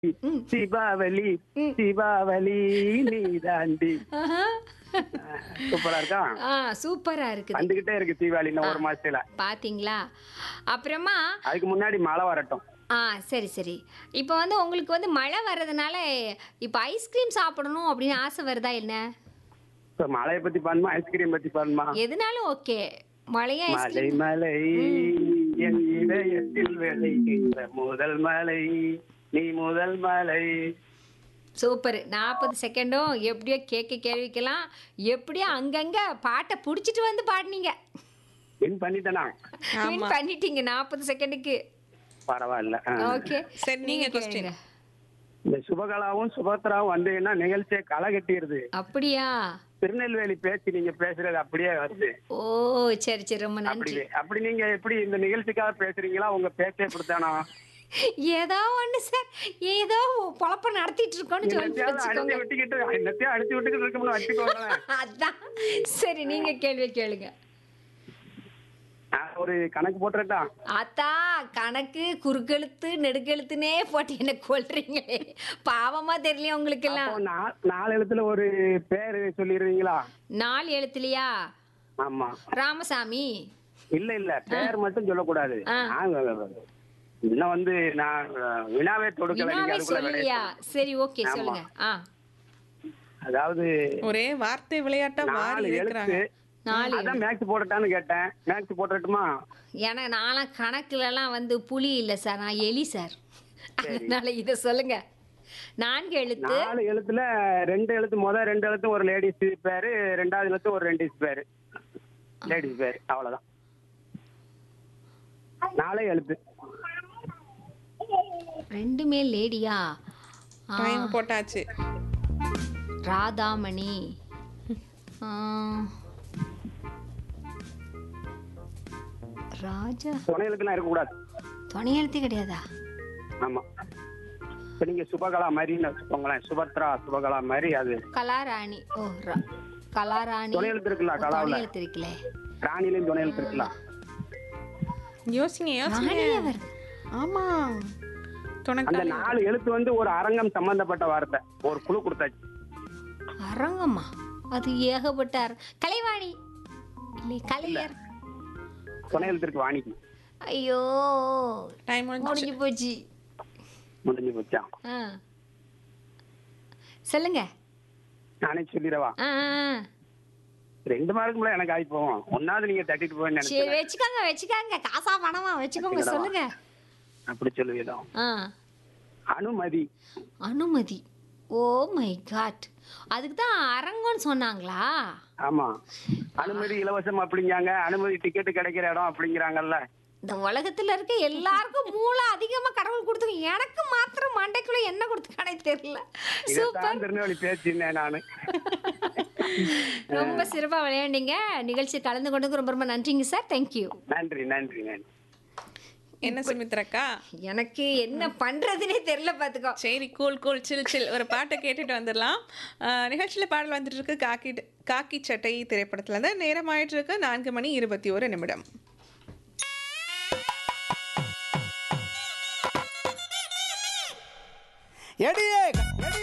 ம். தீபாவளி ம். தீபாவளி நீ தாண்டி ஆஹா. சூப்பரா இருக்கா ஆ சூப்பரா இருக்குது வந்துகிட்டே இருக்கு தீபாவளி இன்னும் ஒரு மாசத்துல பாத்தீங்களா அப்புறமா அதுக்கு முன்னாடி மழை வரட்டும் ஆ சரி சரி இப்போ வந்து உங்களுக்கு வந்து மழை வர்றதுனால இப்போ ஐஸ்கிரீம் சாப்பிடணும் அப்படின்னு ஆசை வருதா என்ன இப்ப மழையை பத்தி பாருமா ஐஸ்கிரீம் பத்தி பாருமா எதுனாலும் ஓகே மழையா மலை ஐஸ்கிரீம் மலை என் இதயத்தில் விளைகின்ற முதல் மலை நீ முதல் மலை சூப்பர் நாற்பது செகண்டும் எப்படியோ கேட்க கேள்விக்கலாம் எப்படியோ அங்கங்க பாட்டை பிடிச்சிட்டு வந்து பாடினீங்க வின் பண்ணிட்டனா Win பண்ணிட்டீங்க நாற்பது செகண்டுக்கு பரவாயில்ல ஆ. ஓகே சரி நீங்க கொஸ்டின் இந்த சுபகலாவும் சுபத்ராவும் வந்தீங்கன்னா நிகழ்ச்சியை களை கட்டிடுது அப்படியா திருநெல்வேலி பேச்சு நீங்க பேசுறது அப்படியே வருது ஓ சரி சரி ரொம்ப அப்படி நன்றி அப்படி நீங்க எப்படி இந்த நிகழ்ச்சிக்காக பேசுறீங்களா உங்க பேச்சே கொடுத்தானா ஏதோ ஒண்ணு சார் ஏதோ பொழப்ப நடத்திட்டு இருக்கோம்னு சொல்லி என்னத்தையாவது அடிச்சு வச்சுக்கோங்க விட்டுக்கிட்டு என்னத்தையும் அடிச்சு விட்டுக்கிட்டு இருக்கோம்னு வச்சுக்கோங்க அதான் சரி நீங்க கேள்வி கேளுங்க நான் ஒரு கணக்கு போட்டுறட்டா அத்தா கணக்கு குறுக்கெழுத்து நெடுக்கெழுத்துனே போட்டு என்ன கொல்றீங்களே பாவமா தெரியலையா உங்களுக்கு எல்லாம் அப்போ நா- நாலு எழுத்துல ஒரு பேரு சொல்லிடுவீங்களா நாலு எழுத்துலையா ஆமா ராமசாமி இல்ல இல்ல பேர் மட்டும் சொல்லக்கூடாது ஆ. நான் இன்னும் வந்து நான் அஹ், வினாவே தொடுக்கல நீங்க வினாவே அதுக்குள்ள சொல்லலையா விடைய சரி ஓகே ஆமா. சொல்லுங்க ஆ அதாவது ஒரே வார்த்தை விளையாட்டா நாலு வாரி எழுத்து இருக்கிறாங்க நாலு அதான் மேக்ஸ் போடட்டான்னு கேட்டேன் மேக்ஸ் போடட்டுமா ஏன்னா நான்லாம் கணக்குலலாம் வந்து புலி இல்லை சார் நான் எலி சார் அதனால இதை சொல்லுங்க நான்கு எழுத்து நாலு எழுத்துல ரெண்டு எழுத்து முத ரெண்டு எழுத்து ஒரு லேடிஸ் பேரு ரெண்டாவது எழுத்து ஒரு ரெண்டிஸ் பேரு லேடிஸ் பேரு அவ்வளவுதான் நாலே எழுத்து ரெண்டுமே லேடியா ஆ, டைம் போட்டாச்சு ராதாமணி ஆ, ராஜா துணை எழுத்துலாம் இருக்கக்கூடாது துணை எழுத்து கிடையாதா ஆமா இப்ப நீங்க சுபகலா மாதிரின்னு வச்சுக்கோங்களேன் சுபத்ரா சுபகலா மாதிரி அது கலாராணி ஓ ரா- கலாராணி துணை எழுத்து இருக்குல்ல ஓ, கலாவுல துணை எழுத்து இருக்குல்லே ராணிலையும் துணை எழுத்து இருக்குல்ல யோசிங்க யோசிங்க ராணியே வருது ஆமா அந்த துணைக்கால நாலு எழுத்து வந்து ஒரு அரங்கம் சம்பந்தப்பட்ட வார்த்தை ஒரு குழு கொடுத்தாச்சு அரங்கம்மா அது ஏகப்பட்ட அர- கலைவாணி இல்லை கலைஞர் துணை எழுத்து இருக்கு வாணிக்கு ஐயோ டைம் முடிஞ்சு முடிஞ்சு போச்சு முடிஞ்சு போச்சா ஆ சொல்லுங்க நானே சொல்லிடவா ஆ ஆ, ஆ. ரெண்டு மார்க்கும்ல எனக்கு ஆகி போவோம் ஒன்னாவது நீங்க தட்டிட்டு போய் சரி நினைச்சேன் வச்சுக்கோங்க வச்சுக்கோங்க காசா பணமா வச்சுக்கோங்க வச்சுக்கிடவா? சொல்லுங்க அப்படி சொல்லுவீதம் ஆ அனுமதி அனுமதி ஓ மை காட் அதுக்கு தான் அரங்கம்னு சொன்னாங்களா ஆமா அனுமதி இலவசம் அப்படிங்காங்க அனுமதி டிக்கெட் கிடைக்கிற இடம் அப்படிங்கிறாங்கல்ல இந்த உலகத்துல இருக்க எல்லாருக்கும் மூளை அதிகமா கடவுள் கொடுத்து எனக்கு மாத்திரம் மண்டைக்குள்ள என்ன கொடுத்துக்கானே தெரியல சூப்பர் இதைத்தான் திருநெல்வேலி பேசினேன் நானு ரொம்ப சிறப்பா விளையாண்டீங்க நிகழ்ச்சி கலந்து கொண்டு ரொம்ப ரொம்ப நன்றிங்க சார் தேங்க்யூ நன்றி நன்றி நன்றி என்ன சுமித்ராக்கா எனக்கு என்ன பண்றதுனே தெரியல பாத்துக்கோ சரி கூல் கூல் சில் சில் ஒரு பாட்டை கேட்டுட்டு வந்துடலாம் ஆஹ் நிகழ்ச்சியில பாடல் வந்துட்டு இருக்கு காக்கி காக்கி சட்டை திரைப்படத்துல இருந்து நேரம் ஆயிட்டு இருக்கு நான்கு மணி இருபத்தி ஒரு நிமிடம் எடியே